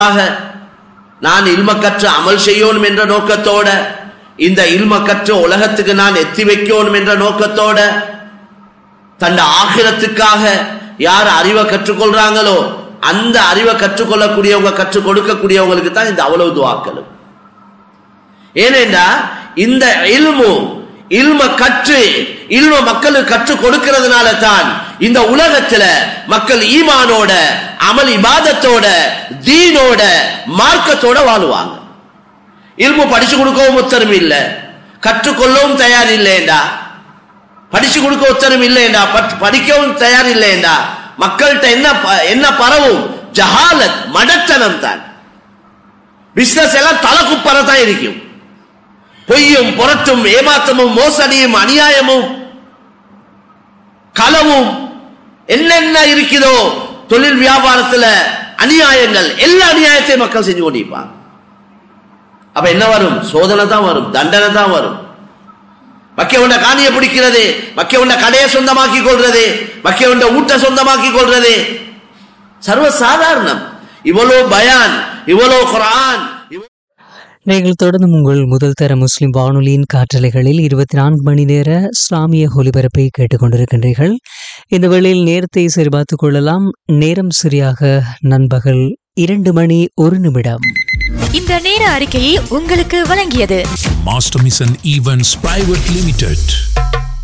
ஆக நான் இல்ம கற்று அமல் செய்யணும் என்ற நோக்கத்தோட இந்த இல்ம கற்று உலகத்துக்கு நான் எத்தி வைக்கணும் என்ற நோக்கத்தோட தன் ஆகிரத்துக்காக யார் அறிவை கற்றுக்கொள்றாங்களோ அந்த அறிவை கற்றுக்கொள்ளக்கூடியவங்க கற்றுக் கொடுக்கக்கூடியவங்களுக்கு தான் இந்த அவ்வளவு துவாக்களும் ஏனென்றா இந்த இல்மு இல்ம கற்று இல்ம மக்களுக்கு கற்றுக் கொடுக்கிறதுனால தான் இந்த உலகத்துல மக்கள் ஈமானோட அமல் இபாதத்தோட தீனோட மார்க்கத்தோட வாழுவாங்க இல்மு படிச்சு கொடுக்கவும் உத்தரவு இல்ல கற்றுக்கொள்ளவும் தயார் இல்லைண்டா படிச்சு கொடுக்க உத்தரவு இல்லைண்டா பட்- படிக்கவும் தயார் இல்லைண்டா மக்கள்கிட்ட என்ன ப- என்ன பரவும் ஜஹாலத் மடத்தனம் தான் பிசினஸ் எல்லாம் தலைக்குப்பற தான் இருக்கும் பொய்யும் புரட்டும் ஏமாற்றமும் மோசடியும் அநியாயமும் களவும் என்னென்ன இருக்குதோ தொழில் வியாபாரத்துல அநியாயங்கள் எல்லா அநியாயத்தையும் மக்கள் செஞ்சு கொண்டிருப்பாங்க அப்ப என்ன வரும் சோதனை தான் வரும் தண்டனை தான் வரும் மக்கிய உண்ட காணியை பிடிக்கிறது மக்கிய உண்ட கடையை சொந்தமாக்கி கொள்றது மக்கிய உண்ட ஊட்ட சொந்தமாக்கி கொள்றது சர்வ சாதாரணம் இவ்வளவு பயான் இவ்வளவு குரான் இவ்வ- நீங்கள் தொடர்ந்து உங்கள் முதல் தர முஸ்லிம் வானொலியின் காற்றலைகளில் இருபத்தி நான்கு மணி நேர இஸ்லாமிய ஒலிபரப்பை கேட்டுக்கொண்டிருக்கின்றீர்கள் இந்த வேளையில் நேரத்தை சரிபார்த்துக் கொள்ளலாம் நேரம் சரியாக நண்பகல் இரண்டு மணி ஒரு நிமிடம் இந்த நேர அறிக்கையை உங்களுக்கு வழங்கியது Master Mission Events Private Limited.